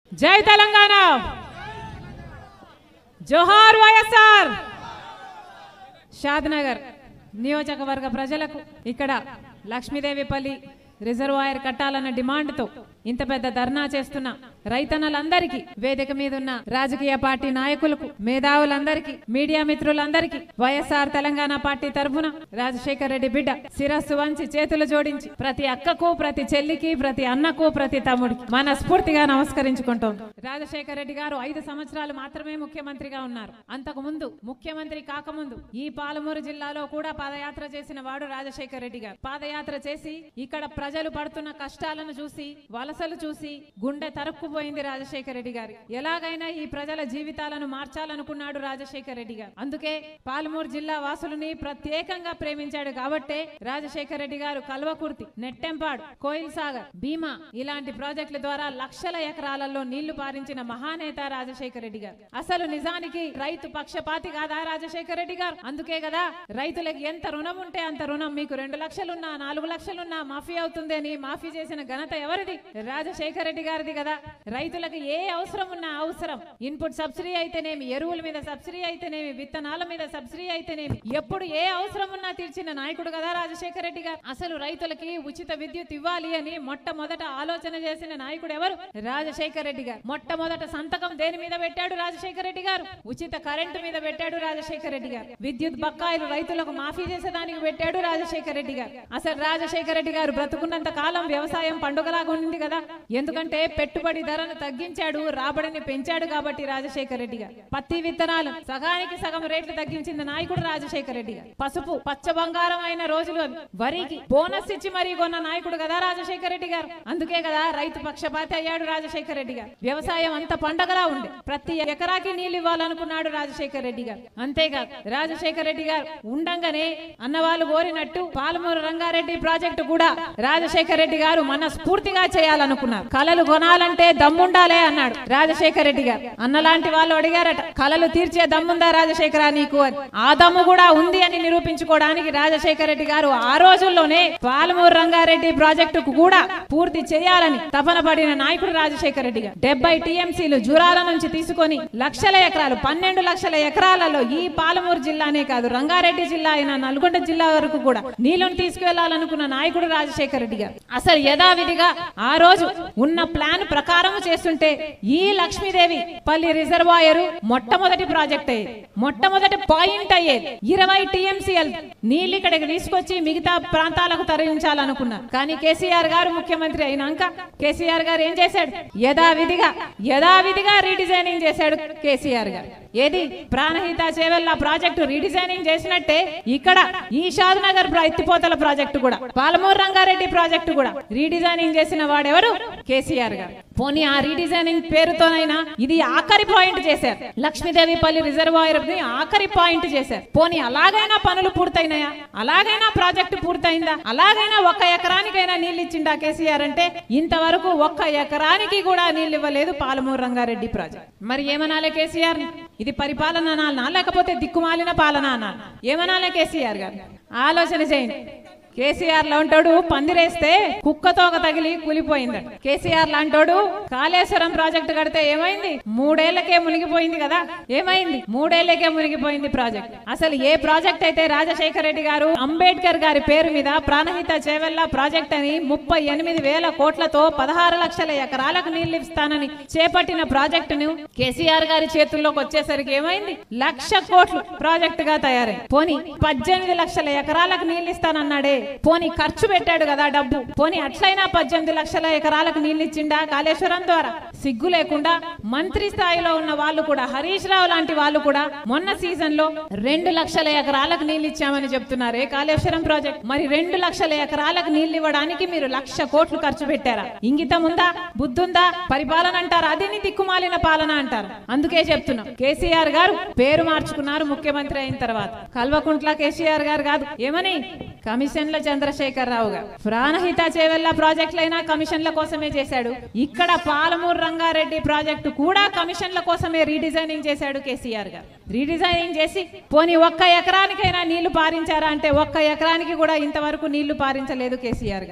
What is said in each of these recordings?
జై తెలంగాణ జోహార్ వైఎస్ఆర్ షాద్నగర్ నియోజకవర్గ ప్రజలకు ఇక్కడ లక్ష్మీదేవిపల్లి రిజర్వాయర్ కట్టాలన్న డిమాండ్తో ఇంత పెద్ద ధర్నా చేస్తున్న రైతన్నలందరికీ వేదిక మీద ఉన్న రాజకీయ పార్టీ నాయకులకు మేధావులందరికీ మీడియా మిత్రులందరికీ వైఎస్ఆర్ తెలంగాణ పార్టీ తరఫున రాజశేఖర్ రెడ్డి బిడ్డ శిరస్సు వంచి చేతులు జోడించి ప్రతి అక్కకు ప్రతి చెల్లికి ప్రతి అన్నకు ప్రతి తమ్ముడికి మనస్ఫూర్తిగా నమస్కరించుకుంటోంది రాజశేఖర్ రెడ్డి గారు ఐదు సంవత్సరాలు మాత్రమే ముఖ్యమంత్రిగా ఉన్నారు అంతకు ముందు ముఖ్యమంత్రి కాకముందు ఈ పాలమూరు జిల్లాలో కూడా పాదయాత్ర చేసిన వాడు రాజశేఖర్ రెడ్డి గారు పాదయాత్ర చేసి ఇక్కడ ప్రజలు పడుతున్న కష్టాలను చూసి వలసలు చూసి గుండె తరుక్కుపోయింది రాజశేఖర రెడ్డి గారి ఎలాగైనా ఈ ప్రజల జీవితాలను మార్చాలనుకున్నాడు రాజశేఖర రెడ్డి గారు అందుకే పాలమూరు జిల్లా వాసులని ప్రత్యేకంగా ప్రేమించాడు కాబట్టే రాజశేఖర రెడ్డి గారు కల్వకుర్తి నెట్టెంపాడు కోయిల్ సాగర్ భీమా ఇలాంటి ప్రాజెక్టుల ద్వారా లక్షల ఎకరాలలో నీళ్లు పారించిన మహానేత రాజశేఖర రెడ్డి గారు అసలు నిజానికి రైతు పక్షపాతి కాదా రాజశేఖర రెడ్డి గారు అందుకే కదా రైతులకు ఎంత రుణం ఉంటే అంత రుణం మీకు రెండు లక్షలున్నా నాలుగు లక్షలున్నా మాఫీ అవుతుంది అని మాఫీ చేసిన ఘనత ఎవరిది రాజశేఖర రెడ్డి గారిది కదా రైతులకు ఏ అవసరం ఉన్నా అవసరం ఇన్పుట్ సబ్సిడీ అయితేనేమి ఎరువుల మీద సబ్సిడీ అయితేనేమి విత్తనాల మీద సబ్సిడీ అయితేనేమి ఎప్పుడు ఏ అవసరం ఉన్నా తీర్చిన నాయకుడు కదా రాజశేఖర రెడ్డి గారు అసలు రైతులకి ఉచిత విద్యుత్ ఇవ్వాలి అని మొట్టమొదట ఆలోచన చేసిన నాయకుడు ఎవరు రాజశేఖర రెడ్డి గారు మొట్టమొదట సంతకం దేని మీద పెట్టాడు రాజశేఖర రెడ్డి గారు ఉచిత కరెంటు మీద పెట్టాడు రాజశేఖర రెడ్డి గారు విద్యుత్ బకాయిలు రైతులకు మాఫీ చేసేదానికి పెట్టాడు రాజశేఖర రెడ్డి గారు అసలు రాజశేఖర రెడ్డి గారు బ్రతుకున్నంత కాలం వ్యవసాయం పండుగలాగా ఉంది కదా ఎందుకంటే పెట్టుబడి ధరను తగ్గించాడు రాబడిని పెంచాడు కాబట్టి రాజశేఖర రెడ్డి గారు పత్తి విత్తనాలు సగానికి సగం రేట్లు తగ్గించిన నాయకుడు రాజశేఖర రెడ్డి గారు పసుపు పచ్చ బంగారం అయిన రోజులు అవి. వరికి బోనస్ ఇచ్చి మరీ కొన్న నాయకుడు కదా రాజశేఖర రెడ్డి గారు అందుకే కదా రైతు పక్షపాతి అయ్యాడు రాజశేఖర రెడ్డి గారు వ్యవసాయం అంత పండగలా ఉంది ప్రతి ఎకరాకి నీళ్లు ఇవ్వాలనుకున్నాడు రాజశేఖర రెడ్డి గారు అంతేకాదు రాజశేఖర రెడ్డి గారు ఉండంగానే అన్నవాళ్ళు కోరినట్టు పాలమూరు రంగారెడ్డి ప్రాజెక్టు కూడా రాజశేఖర రెడ్డి గారు మనస్ఫూర్తిగా చేయాలనుకున్నారు కళలు కొనాలంటే దమ్ముండాలే అన్నాడు రాజశేఖర రెడ్డి గారు అన్నలాంటి వాళ్ళు అడిగారట కళలు తీర్చే దమ్ముందా రాజశేఖర నీకు అని ఆ దమ్ము కూడా ఉంది అని నిరూపించుకోవడానికి రాజశేఖర రెడ్డి గారు ఆ రోజుల్లోనే పాలమూరు రంగారెడ్డి ప్రాజెక్టుకు కూడా పూర్తి చేయాలని తపన పడిన నాయకుడు రాజశేఖర రెడ్డి గారు డెబ్బై టీఎంసీలు జురాల నుంచి తీసుకొని లక్షల ఎకరాలు పన్నెండు లక్షల ఎకరాలలో ఈ పాలమూరు జిల్లానే కాదు రంగారెడ్డి జిల్లా అయిన నల్గొండ జిల్లా వరకు కూడా నీళ్లను తీసుకువెళ్లాలనుకున్న నాయకుడు రాజశేఖర రెడ్డి గారు అసలు యథావిధిగా ఆ రోజు ఉన్న ప్లాన్ ప్రకారం చేస్తుంటే ఈ లక్ష్మీదేవి పల్లి రిజర్వాయర్ మొట్టమొదటి ప్రాజెక్ట్ అయ్యేది మొట్టమొదటి పాయింట్ అయ్యేది ఇరవై టీఎంసీఎల్ నీళ్ళు ఇక్కడికి తీసుకొచ్చి మిగతా ప్రాంతాలకు తరలించాలనుకున్నారు కానీ కేసీఆర్ గారు ముఖ్యమంత్రి అయినాక కేసీఆర్ గారు ఏం చేశాడు యథావిధిగా యథావిధిగా రీడిజైనింగ్ చేశాడు కేసీఆర్ గారు ఏది ప్రాణహిత చేవెళ్ళ ప్రాజెక్టు రీడిజైనింగ్ చేసినట్టే ఇక్కడ ఈ షాద్ నగర్ ఎత్తిపోతల ప్రాజెక్టు కూడా పాలమూరు రంగారెడ్డి ప్రాజెక్టు కూడా రీడిజైనింగ్ చేసిన వాడెవరు కేసీఆర్ గారు పోనీ ఆ రీడిజైనింగ్ పేరుతోనైనా ఇది ఆఖరి పాయింట్ చేశారు లక్ష్మీదేవిపల్లి రిజర్వాయర్ ని ఆఖరి పాయింట్ చేశారు పోనీ అలాగైనా పనులు పూర్తయినాయా అలాగైనా ప్రాజెక్టు పూర్తయిందా అలాగైనా ఒక్క ఎకరానికైనా నీళ్ళు ఇచ్చిండా కేసీఆర్ అంటే ఇంతవరకు ఒక్క ఎకరానికి కూడా నీళ్ళు ఇవ్వలేదు పాలమూరు రంగారెడ్డి ప్రాజెక్ట్ మరి ఏమనాలే కేసీఆర్ ఇది పరిపాలన అనాలనా లేకపోతే దిక్కుమాలిన పాలన అనాలి ఏమనాలే కేసీఆర్ గారు ఆలోచన చేయండి కేసీఆర్ లాంటోడు పందిరేస్తే కుక్కతోక తగిలి కూలిపోయిందట కేసీఆర్ లాంటోడు కాళేశ్వరం ప్రాజెక్టు కడితే ఏమైంది మూడేళ్లకే మునిగిపోయింది కదా ఏమైంది మూడేళ్లకే మునిగిపోయింది ప్రాజెక్ట్ అసలు ఏ ప్రాజెక్ట్ అయితే రాజశేఖర రెడ్డి గారు అంబేద్కర్ గారి పేరు మీద ప్రాణహిత చేవెళ్ళ ప్రాజెక్ట్ అని ముప్పై ఎనిమిది వేల కోట్లతో పదహారు లక్షల ఎకరాలకు నీళ్లు ఇస్తానని చేపట్టిన ప్రాజెక్టును కేసీఆర్ గారి చేతుల్లోకి వచ్చేసరికి ఏమైంది లక్ష కోట్లు ప్రాజెక్ట్ గా తయారైంది పోనీ పద్దెనిమిది లక్షల ఎకరాలకు నీళ్లు ఇస్తానన్నాడే పోనీ ఖర్చు పెట్టాడు కదా డబ్బు పోనీ అట్లయినా పద్దెనిమిది లక్షల ఎకరాలకు నీళ్లు ఇచ్చిండా కాళేశ్వరం ద్వారా సిగ్గు లేకుండా మంత్రి స్థాయిలో ఉన్న వాళ్ళు కూడా హరీష్ రావు లాంటి వాళ్ళు కూడా మొన్న సీజన్ లో రెండు లక్షల ఎకరాలకు నీళ్లు ఇచ్చామని చెప్తున్నారే కాళేశ్వరం ప్రాజెక్ట్ మరి రెండు లక్షల ఎకరాలకు నీళ్లు ఇవ్వడానికి మీరు లక్ష కోట్లు ఖర్చు పెట్టారా ఇంగితం ఉందా బుద్ధుందా పరిపాలన అంటారు అదేని దిక్కుమాలిన పాలన అంటారు అందుకే చెప్తున్నాం కేసీఆర్ గారు పేరు మార్చుకున్నారు ముఖ్యమంత్రి అయిన తర్వాత కల్వకుంట్ల కేసీఆర్ గారు కాదు ఏమని కమిషన్ల చంద్రశేఖర్ రావు గారు ప్రాణహిత చేవెళ్ళ ప్రాజెక్టులైనా కమిషన్ల కోసమే చేశాడు ఇక్కడ పాలమూరు రంగారెడ్డి ప్రాజెక్టు కూడా కమిషన్ల కోసమే రీడిజైనింగ్ చేశాడు కేసీఆర్ గారు రీడిజైనింగ్ చేసి పోనీ ఒక్క ఎకరానికైనా నీళ్లు పారించారా అంటే ఒక్క ఎకరానికి కూడా ఇంతవరకు నీళ్లు పారించలేదు కేసీఆర్ గారు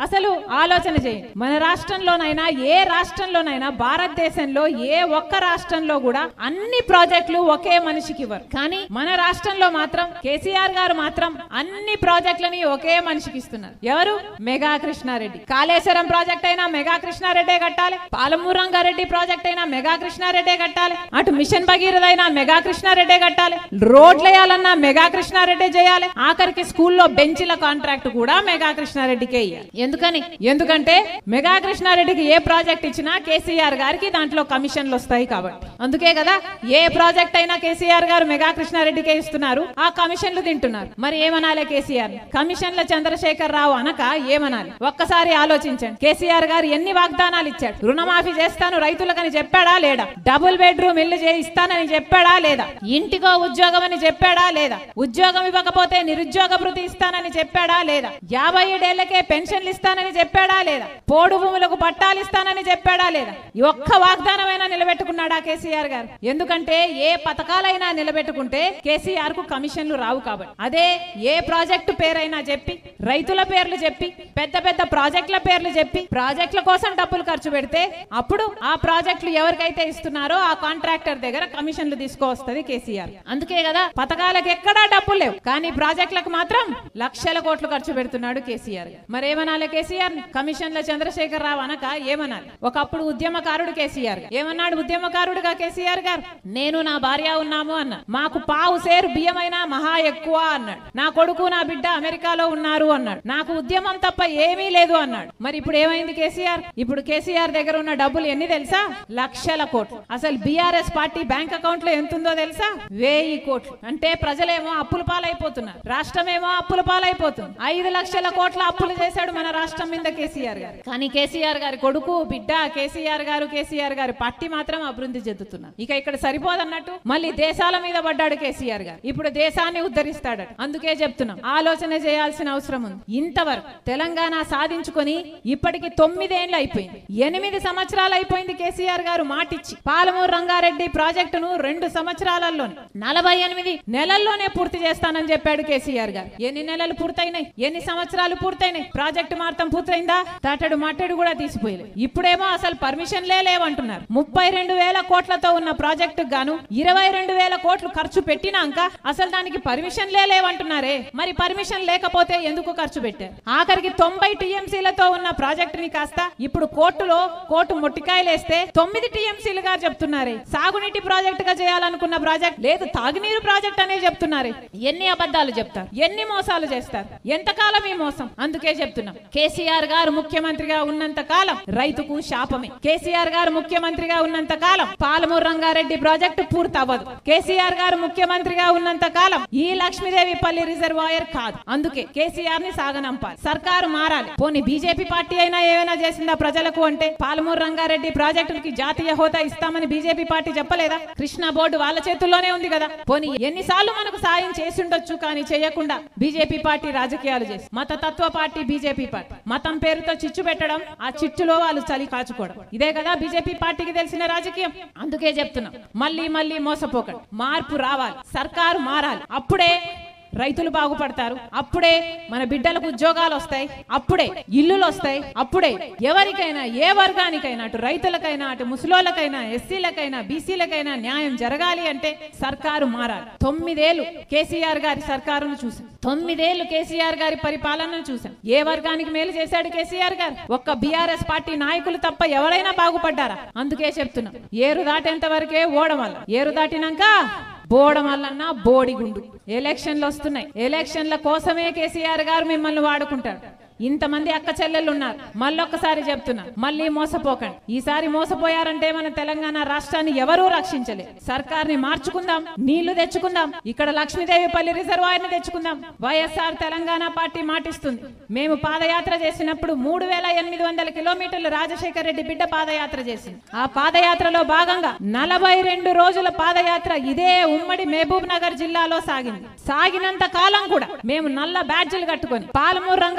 అసలు ఆలోచన చేయండి మన రాష్ట్రంలోనైనా ఏ రాష్ట్రంలోనైనా భారతదేశంలో ఏ ఒక్క రాష్ట్రంలో కూడా అన్ని ప్రాజెక్టులు ఒకే మనిషికి ఇవ్వరు కానీ మన రాష్ట్రంలో మాత్రం కేసీఆర్ గారు మాత్రం అన్ని ప్రాజెక్టులని ఒకే మనిషికి ఇస్తున్నారు ఎవరు మెగా కృష్ణారెడ్డి కాళేశ్వరం ప్రాజెక్ట్ అయినా మెగా కృష్ణారెడ్డే కట్టాలి పాలమూరు రంగారెడ్డి ప్రాజెక్ట్ అయినా మెగా కృష్ణారెడ్డే కట్టాలి అటు మిషన్ భగీరథ అయినా మెగా కృష్ణారెడ్డే కట్టాలి రోడ్లు వేయాలన్నా మెగా కృష్ణారెడ్డే చేయాలి ఆఖరికి స్కూల్లో బెంచీల కాంట్రాక్ట్ కూడా మెగా కృష్ణారెడ్డికే ఇయ్యాలి ఎందుకని ఎందుకంటే మెగా కృష్ణారెడ్డికి ఏ ప్రాజెక్ట్ ఇచ్చినా కేసీఆర్ గారికి దాంట్లో కమిషన్లు వస్తాయి కాబట్టి అందుకే కదా ఏ ప్రాజెక్ట్ అయినా కేసీఆర్ గారు మెగా కృష్ణారెడ్డికే ఇస్తున్నారు ఆ కమిషన్లు తింటున్నారు మరి ఏమనాలి కేసీఆర్ కమిషన్ల చంద్రశేఖర్ రావు అనక ఏమనాలి ఒక్కసారి ఆలోచించండి కేసీఆర్ గారు ఎన్ని వాగ్దానాలు ఇచ్చాడు రుణమాఫీ చేస్తాను రైతులకని చెప్పాడా లేడా డబుల్ బెడ్రూమ్ ఇల్లు చేయిస్తానని చెప్పాడా లేదా ఇంటికో ఉద్యోగం అని చెప్పాడా లేదా ఉద్యోగం ఇవ్వకపోతే నిరుద్యోగ భృతి ఇస్తానని చెప్పాడా లేదా యాభై ఏడేళ్లకే పెన్షన్లు ఇస్తానని చెప్పాడా లేదా పోడు భూములకు పట్టాలు ఇస్తానని చెప్పాడా లేదా ఈ ఒక్క వాగ్దానమైనా నిలబెట్టుకున్నాడా కేసీఆర్ గారు ఎందుకంటే ఏ పథకాలైనా నిలబెట్టుకుంటే కేసీఆర్ కు కమిషన్లు రావు కాబట్టి అదే ఏ ప్రాజెక్టు పేరైనా చెప్పి రైతుల పేర్లు చెప్పి పెద్ద పెద్ద ప్రాజెక్టుల పేర్లు చెప్పి ప్రాజెక్టుల కోసం డబ్బులు ఖర్చు పెడితే అప్పుడు ఆ ప్రాజెక్టులు ఎవరికైతే ఇస్తున్నారో ఆ కాంట్రాక్టర్ దగ్గర కమిషన్లు తీసుకొస్తుంది కేసీఆర్ అందుకే కదా పథకాలకు ఎక్కడా డబ్బులు లేవు కానీ ప్రాజెక్టులకు మాత్రం లక్షల కోట్లు ఖర్చు పెడుతున్నాడు కేసీఆర్ మరేమనాలి కేసీఆర్ కమిషన్ల చంద్రశేఖర్ రావు అనక ఏమనాలి ఒకప్పుడు ఉద్యమకారుడు కేసీఆర్ ఏమన్నాడు ఉద్యమకారుడుగా కేసీఆర్ గారు నేను నా భార్య ఉన్నాము అన్న మాకు పావు సేరు బియ్యమైనా మహా ఎక్కువ అన్నాడు నా కొడుకు నా బిడ్డ అమెరికాలో ఉన్నారు అన్నాడు నాకు ఉద్యమం తప్ప ఏమీ లేదు అన్నాడు మరి ఇప్పుడు ఏమైంది కేసీఆర్ ఇప్పుడు కేసీఆర్ దగ్గర ఉన్న డబ్బులు ఎన్ని తెలుసా లక్షల కోట్లు అసలు బీఆర్ఎస్ పార్టీ బ్యాంక్ అకౌంట్ లో ఎంత ఉందో తెలుసా వెయ్యి కోట్లు అంటే ప్రజలేమో అప్పుల పాలైపోతున్నారు రాష్ట్రమేమో అప్పుల పాలైపోతుంది ఐదు లక్షల కోట్ల అప్పులు చేశాడు మన రాష్ట్రం మీద కేసీఆర్ గారు కానీ కేసీఆర్ గారి కొడుకు బిడ్డ కేసీఆర్ గారు కేసీఆర్ గారి పార్టీ మాత్రం అభివృద్ధి చెందుతున్నారు ఇక ఇక్కడ సరిపోదన్నట్టు మళ్ళీ దేశాల మీద పడ్డాడు కేసీఆర్ గారు ఇప్పుడు దేశాన్ని ఉద్ధరిస్తాడట అందుకే చెప్తున్నాం ఆలోచన చేయాల్సిన అవసరం ఉంది ఇంతవరకు తెలంగాణ సాధించుకొని ఇప్పటికి తొమ్మిదేళ్లు అయిపోయింది ఎనిమిది సంవత్సరాలు అయిపోయింది కేసీఆర్ గారు మాటిచ్చి పాలమూరు రంగారెడ్డి ప్రాజెక్టును రెండు సంవత్సరాలలోనే నలభై ఎనిమిది నెలల్లోనే పూర్తి చేస్తానని చెప్పాడు కేసీఆర్ గారు ఎన్ని నెలలు పూర్తయినాయి ఎన్ని సంవత్సరాలు పూర్తయినాయి ప్రాజెక్టు మార్తం పూర్తయిందా తాటడు మట్టడు కూడా తీసిపోయలేదు ఇప్పుడేమో అసలు పర్మిషన్లే లేవంటున్నారు ముప్పై రెండు వేల కోట్లతో ఉన్న ప్రాజెక్టు గాను ఇరవై రెండు వేల కోట్లు ఖర్చు పెట్టినాక అసలు దానికి పర్మిషన్లే లేవంటున్నారే మరి పర్మిషన్ లేకపోతే ఎందుకు ఖర్చు పెట్టారు ఆఖరికి తొంభై టీఎంసీలతో ఉన్న ప్రాజెక్టుని కాస్త ఇప్పుడు కోర్టులో కోర్టు మొట్టికాయలేస్తే తొమ్మిది టీఎంసీలుగా చెప్తున్నారే సాగునీటి ప్రాజెక్ట్ గా చేయాలనుకున్న ప్రాజెక్ట్ లేదు తాగునీరు ప్రాజెక్ట్ అనే చెప్తున్నారే ఎన్ని అబద్ధాలు చెప్తారు ఎన్ని మోసాలు చేస్తారు ఎంతకాలం ఈ మోసం అందుకే చెప్తున్నాం కేసీఆర్ గారు ముఖ్యమంత్రిగా ఉన్నంత కాలం రైతుకు శాపమే కేసీఆర్ గారు ముఖ్యమంత్రిగా ఉన్నంత కాలం పాలమూరు రంగారెడ్డి ప్రాజెక్టు పూర్తి అవ్వదు కేసీఆర్ గారు ముఖ్యమంత్రిగా ఉన్నంత కాలం ఈ లక్ష్మీదేవి పల్లి రిజర్వాయర్ కాదు అందుకే కేసీఆర్ ని సాగనంపాలి సర్కారు మారాలి పోనీ బీజేపీ పార్టీ అయినా ఏమైనా చేసిందా ప్రజలకు అంటే పాలమూరు రంగారెడ్డి ప్రాజెక్టులకి జాతీయ హోదా ఇస్తామని బీజేపీ పార్టీ చెప్పలేదా కృష్ణా బోర్డు వాళ్ళ చేతుల్లోనే ఉంది కదా పోనీ ఎన్నిసార్లు మనకు సాయం చేసుండొచ్చు కానీ చేయకుండా బీజేపీ పార్టీ రాజకీయాలు చేసి మత తత్వ పార్టీ బీజేపీ పార్టీ మతం పేరుతో చిచ్చు పెట్టడం ఆ చిచ్చులో వాళ్ళు చలి కాచుకోవడం ఇదే కదా బీజేపీ పార్టీకి తెలిసిన రాజకీయం అందుకే చెప్తున్నాం మళ్ళీ మళ్ళీ మోసపోకండి మార్పు రావాలి సర్కారు మారాలి అప్పుడే రైతులు బాగుపడతారు అప్పుడే మన బిడ్డలకు ఉద్యోగాలు వస్తాయి అప్పుడే ఇల్లులు వస్తాయి అప్పుడే ఎవరికైనా ఏ వర్గానికైనా అటు రైతులకైనా అటు ముసలోళ్ళకైనా ఎస్సీలకైనా బీసీలకైనా న్యాయం జరగాలి అంటే సర్కారు మారాలి తొమ్మిదేళ్లు కేసీఆర్ గారి సర్కారును చూసాం తొమ్మిదేళ్లు కేసీఆర్ గారి పరిపాలనను చూసాం ఏ వర్గానికి మేలు చేశాడు కేసీఆర్ గారు ఒక్క బీఆర్ఎస్ పార్టీ నాయకులు తప్ప ఎవరైనా బాగుపడ్డారా అందుకే చెప్తున్నాం ఏరు దాటేంత వరకే ఓడమల్ల ఏరు దాటినాక బోడమల్లన్న బోడిగుండు ఎలక్షన్లు వస్తున్నాయి ఎలక్షన్ల కోసమే కేసీఆర్ గారు మిమ్మల్ని వాడుకుంటాడు ఇంతమంది అక్క చెల్లెళ్ళు ఉన్నారు మళ్ళొక్కసారి చెప్తున్నా మళ్ళీ మోసపోకండి ఈసారి మోసపోయారంటే మన తెలంగాణ రాష్ట్రాన్ని ఎవరూ రక్షించలే సర్కార్ని మార్చుకుందాం నీళ్లు తెచ్చుకుందాం ఇక్కడ లక్ష్మీదేవిపల్లి రిజర్వాయర్ ని తెచ్చుకుందాం వైఎస్ఆర్ తెలంగాణ పార్టీ మాటిస్తుంది మేము పాదయాత్ర చేసినప్పుడు మూడు వేల ఎనిమిది వందల కిలోమీటర్లు రాజశేఖర రెడ్డి బిడ్డ పాదయాత్ర చేసింది ఆ పాదయాత్రలో భాగంగా నలభై రెండు రోజుల పాదయాత్ర ఇదే ఉమ్మడి మహబూబ్ నగర్ జిల్లాలో సాగింది సాగినంత కాలం కూడా మేము నల్ల బ్యాడ్జీలు కట్టుకొని పాలమూరు రంగారెడ్డి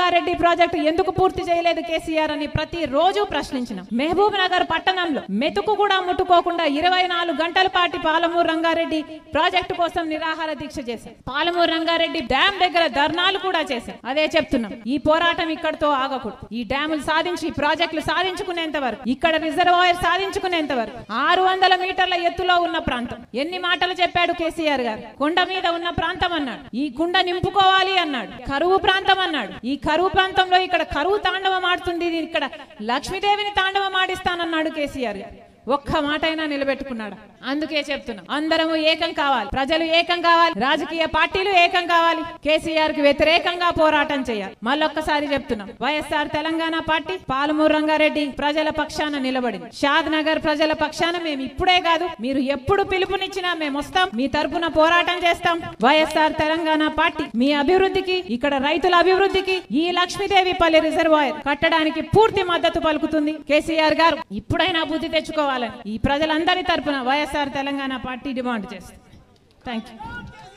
ప్రాజెక్టు ఎందుకు పూర్తి చేయలేదు కేసీఆర్ అని ప్రతి రోజు ప్రశ్నించినాం మహబూబ్ నగర్ పట్టణంలో మెతుకు కూడా ముట్టుకోకుండా ఇరవై నాలుగు గంటల పాటు పాలమూరు రంగారెడ్డి ప్రాజెక్టు కోసం నిరాహార దీక్ష చేశాం పాలమూరు రంగారెడ్డి డ్యామ్ దగ్గర ధర్నాలు కూడా చేశాం అదే చెప్తున్నాం ఈ పోరాటం ఇక్కడతో ఆగకూడదు ఈ డ్యాములు సాధించి ఈ ప్రాజెక్టులు సాధించుకునేంత వరకు ఇక్కడ రిజర్వాయర్ సాధించుకునేంత వరకు ఆరు వందల మీటర్ల ఎత్తులో ఉన్న ప్రాంతం ఎన్ని మాటలు చెప్పాడు కేసీఆర్ గారు కొండ మీద ఉన్న ప్రాంతం అన్నాడు ఈ కుండ నింపుకోవాలి అన్నాడు కరువు ప్రాంతం అన్నాడు ఈ కరువు ప్రాంతంలో ఇక్కడ కరువు తాండవం ఆడుతుంది ఇది ఇక్కడ లక్ష్మీదేవిని తాండవం ఆడిస్తానన్నాడు కేసీఆర్ గారు ఒక్క మాటైనా నిలబెట్టుకున్నాడు అందుకే చెప్తున్నాం అందరము ఏకం కావాలి ప్రజలు ఏకం కావాలి రాజకీయ పార్టీలు ఏకం కావాలి కేసీఆర్ కి వ్యతిరేకంగా పోరాటం చేయాలి మళ్ళొక్కసారి చెప్తున్నాం వైఎస్ఆర్ తెలంగాణ పార్టీ పాలమూరు రంగారెడ్డి ప్రజల పక్షాన నిలబడింది షాద్ నగర్ ప్రజల పక్షాన మేము ఇప్పుడే కాదు మీరు ఎప్పుడు పిలుపునిచ్చినా మేము వస్తాం మీ తరపున పోరాటం చేస్తాం వైఎస్ఆర్ తెలంగాణ పార్టీ మీ అభివృద్ధికి ఇక్కడ రైతుల అభివృద్ధికి ఈ లక్ష్మీదేవి పల్లి రిజర్వాయర్ కట్టడానికి పూర్తి మద్దతు పలుకుతుంది కేసీఆర్ గారు ఇప్పుడైనా బుద్ధి తెచ్చుకోవాలని ఈ ప్రజలందరి తరపున వైఎస్ఆర్ తెలంగాణ పార్టీ డిమాండ్ చేస్తుంది థ్యాంక్ యూ